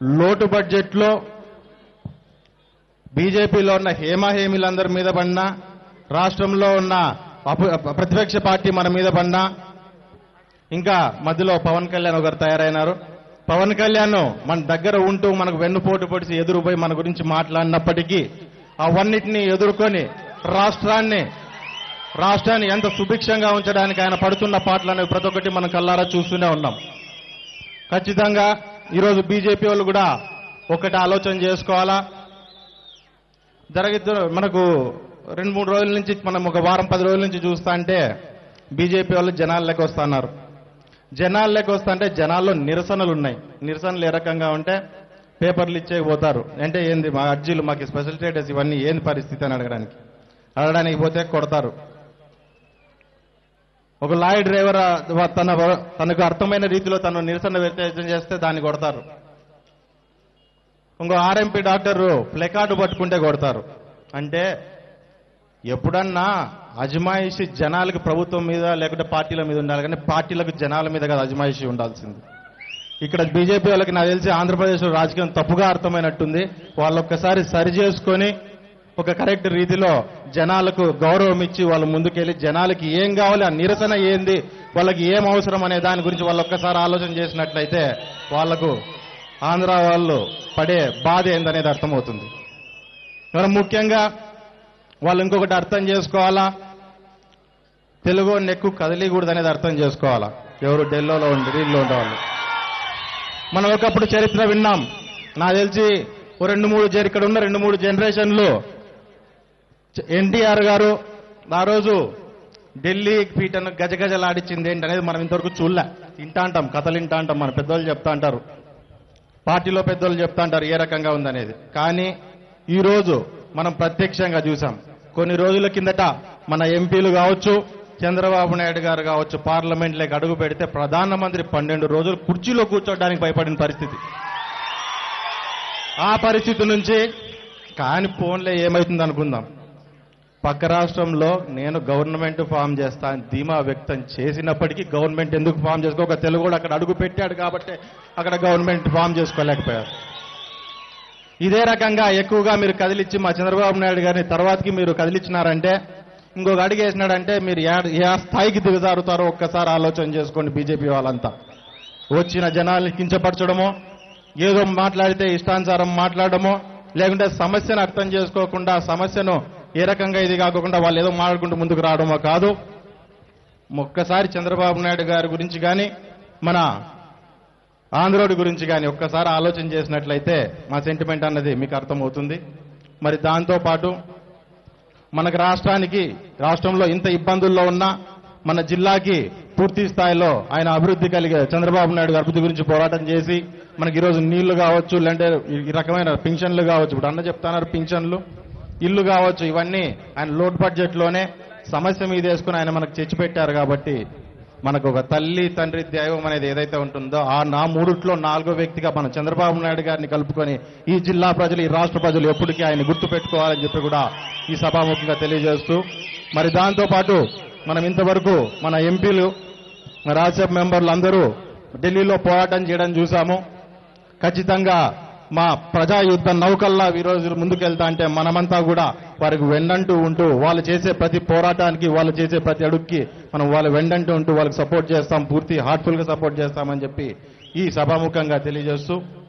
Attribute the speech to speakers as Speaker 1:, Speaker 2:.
Speaker 1: లోటు బడ్జెట్లో బీజేపీలో ఉన్న హేమహేమిలందరి మీద పడినా రాష్ట్రంలో ఉన్న అపు- ప్రతిపక్ష పార్టీ మన మీద పడినా ఇంకా మధ్యలో పవన్ కళ్యాణ్ ఒకరు తయారైనారు పవన్ కళ్యాణ్ మన దగ్గర ఉంటూ మనకు వెన్నుపోటు పొడిచి ఎదురుపోయి మన గురించి మాట్లాడినప్పటికీ అవన్నిటినీ ఎదుర్కొని రాష్ట్రాన్ని రాష్ట్రాన్ని ఎంత సుభిక్షంగా ఉంచడానికి ఆయన పడుతున్న పాటలు అనేవి ప్రతి ఒక్కటి మనం కల్లారా చూస్తూనే ఉన్నాం ఖచ్చితంగా ఈరోజు బీజేపీ వాళ్ళు కూడా ఒకటి ఆలోచన చేసుకోవాలా జరుగుతు మనకు రెండు మూడు రోజుల నుంచి మనం ఒక వారం పది రోజుల నుంచి చూస్తా అంటే బీజేపీ వాళ్ళు జనాల్లోకి వస్తున్నారు జనాల్లోకి వస్తా అంటే జనాల్లో నిరసనలు ఉన్నాయి నిరసనలు ఏ రకంగా ఉంటే పేపర్లు ఇచ్చేయకపోతారు అంటే ఏంది మా అర్జీలు మాకు స్పెషల్ స్టేటస్ ఇవన్నీ ఏంది పరిస్థితి అని అడగడానికి అడగడానికి పోతే కొడతారు ఒక లారీ డ్రైవర్ ఆ, తన తనకు అర్థమైన రీతిలో తను నిరసన వ్యక్తం చేస్తే దాన్ని కొడతారు ఇంకో ఆర్ఎంపీ డాక్టర్ ప్లెకార్డు పట్టుకుంటే కొడతారు అంటే ఎప్పుడన్నా అజమాయిషి జనాలకి ప్రభుత్వం మీద లేకుంటే పార్టీల మీద ఉండాలి కానీ పార్టీలకు జనాల మీద కదా అజమాయిషి ఉండాల్సింది ఇక్కడ బీజేపీ వాళ్ళకి నాకు తెలిసి ఆంధ్రప్రదేశ్లో రాజకీయం తప్పుగా అర్థమైనట్టుంది వాళ్ళు ఒక్కసారి సరి చేసుకొని ఒక కరెక్ట్ రీతిలో జనాలకు గౌరవం ఇచ్చి వాళ్ళు ముందుకెళ్లి జనాలకి ఏం కావాలి ఆ నిరసన ఏంది వాళ్ళకి ఏం అవసరం అనే దాని గురించి వాళ్ళు ఒక్కసారి ఆలోచన చేసినట్లయితే వాళ్లకు ఆంధ్ర వాళ్ళు పడే బాధ ఏందనేది అర్థమవుతుంది మనం ముఖ్యంగా వాళ్ళు ఇంకొకటి అర్థం చేసుకోవాలా తెలుగు నెక్కు కదిలీకూడదు అనేది అర్థం చేసుకోవాలా ఎవరు ఢిల్లీలో ఉండి ఢిల్లీలో ఉండేవాళ్ళు మనం ఒకప్పుడు చరిత్ర విన్నాం నాకు తెలిసి ఓ రెండు మూడు జరి- ఇక్కడ ఉన్న రెండు మూడు జనరేషన్లు ఎన్టీఆర్ గారు ఆ రోజు ఢిల్లీ పీటను గజగజలాడిచ్చింది ఏంటి అనేది మనం ఇంతవరకు చూడలే వింటా అంటాం కథలు వింటా అంటాం మన పెద్దోళ్ళు చెప్తా అంటారు పార్టీలో పెద్దోళ్ళు చెప్తా అంటారు ఏ రకంగా ఉందనేది కానీ ఈ రోజు మనం ప్రత్యక్షంగా చూసాం కొన్ని రోజుల కిందట మన ఎంపీలు కావచ్చు చంద్రబాబు నాయుడు గారు కావచ్చు పార్లమెంట్లోకి అడుగు పెడితే ప్రధానమంత్రి పన్నెండు రోజులు కుర్చీలో కూర్చోడానికి భయపడిన పరిస్థితి ఆ పరిస్థితి నుంచి కాని ఫోన్లే ఏమవుతుంది అనుకుందాం పక్క రాష్ట్రంలో నేను గవర్నమెంట్ ఫామ్ చేస్తా అని ధీమా వ్యక్తం చేసినప్పటికీ గవర్నమెంట్ ఎందుకు ఫామ్ చేసుకో ఒక తెలుగు అక్కడ అడుగు పెట్టాడు కాబట్టి అక్కడ గవర్నమెంట్ ఫామ్ చేసుకోలేకపోయారు ఇదే రకంగా ఎక్కువగా మీరు కదిలిచ్చి మా చంద్రబాబు నాయుడు గారిని తర్వాతకి మీరు కదిలిచ్చినారంటే ఇంకొక అడుగు వేసినాడంటే మీరు ఏ- ఏ స్థాయికి దిగజారుతారో ఒక్కసారి ఆలోచన చేసుకోండి బీజేపీ వాళ్ళంతా వచ్చిన జనాల్ని కించపరచడమో ఏదో మాట్లాడితే ఇష్టానుసారం మాట్లాడడమో లేకుంటే సమస్యను అర్థం చేసుకోకుండా సమస్యను ఏ రకంగా ఇది కాకుండా వాళ్ళు ఏదో మాట్లాడుకుంటూ ముందుకు రావడమో కాదు ఒక్కసారి చంద్రబాబు నాయుడు గారి గురించి కానీ మన ఆంధ్రోడి గురించి కానీ ఒక్కసారి ఆలోచన చేసినట్లయితే మా సెంటిమెంట్ అన్నది మీకు అర్థమవుతుంది మరి దాంతో పాటు మనకు రాష్ట్రానికి రాష్ట్రంలో ఇంత ఇబ్బందుల్లో ఉన్నా మన జిల్లాకి పూర్తి స్థాయిలో ఆయన అభివృద్ధి కలిగే చంద్రబాబు నాయుడు గారి అభివృద్ధి గురించి పోరాటం చేసి మనకి ఈరోజు నీళ్లు కావచ్చు లేదంటే ఈ రకమైన పింఛన్లు కావచ్చు ఇప్పుడు అన్న చెప్తున్నారు పింఛన్లు ఇల్లు కావచ్చు ఇవన్నీ ఆయన లోడ్ బడ్జెట్ లోనే సమస్య మీద వేసుకుని ఆయన మనకు తెచ్చి పెట్టారు కాబట్టి మనకు ఒక తల్లి తండ్రి దైవం అనేది ఏదైతే ఉంటుందో ఆ నా మూడిట్లో నాలుగో వ్యక్తిగా మన చంద్రబాబు నాయుడు గారిని కలుపుకొని ఈ జిల్లా ప్రజలు ఈ రాష్ట్ర ప్రజలు ఎప్పటికీ ఆయన గుర్తు పెట్టుకోవాలని చెప్పి కూడా ఈ సభాముఖంగా తెలియజేస్తూ మరి దాంతో పాటు మనం ఇంతవరకు మన ఎంపీలు మన రాజ్యసభ మెంబర్లు అందరూ ఢిల్లీలో పోరాటం చేయడం చూసాము ఖచ్చితంగా మా ప్రజా యుద్ధ నౌకల్లా ఈ రోజు ముందుకెళ్తా అంటే మనమంతా కూడా వారికి వెండంటూ ఉంటూ వాళ్ళు చేసే ప్రతి పోరాటానికి వాళ్ళు చేసే ప్రతి అడుగుకి మనం వాళ్ళు వెండంటూ ఉంటూ వాళ్ళకి సపోర్ట్ చేస్తాం పూర్తి హార్ట్ఫుల్ గా సపోర్ట్ చేస్తామని చెప్పి ఈ సభాముఖంగా తెలియజేస్తూ